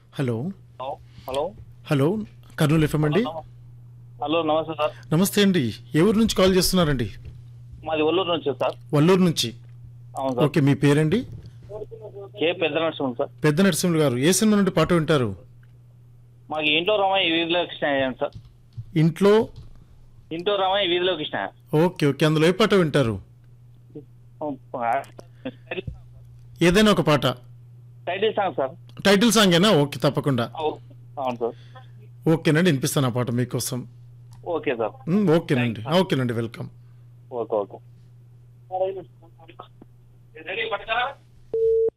hello hello hello hello Kurnool F M అండి hello నమస్తే sir నమస్తే అండి ఏ ఊరు నుంచి కాల్ చేస్తున్నారండి మాది ఒల్లూరు నుంచి సార్ వల్లూరు నుంచి అవును సార్ ఓకే మీ పేరండి కే పెద్ద నరసింహన్ సార్ పెద్ద నరసింహులు గారు ఏ సినిమా నుండి పాట వింటారు మాకు ఇంట్లో రామయ్య వీధిలో కృష్ణ అయ్యాను సార్ ఇంట్లో ఇంట్లో రామయ్య వీధిలో కృష్ణ ఓకే ఓకే అందులో ఏ పాట వింటారు ఏదైనా ఒక పాట టైటిల్ సాంగ్ సార్ టైటిల్ సాంగేనా ఓకే తప్పకుండా అవు- అవును సార్ ఓకేనండి వినిపిస్తాను ఆ పాట మీకోసం ఓకే సార్ మ్, ఓకేనండి ఓకేనండి వెల్కమ్ ఓకే ఓకే రెడీ పట్టుకోరా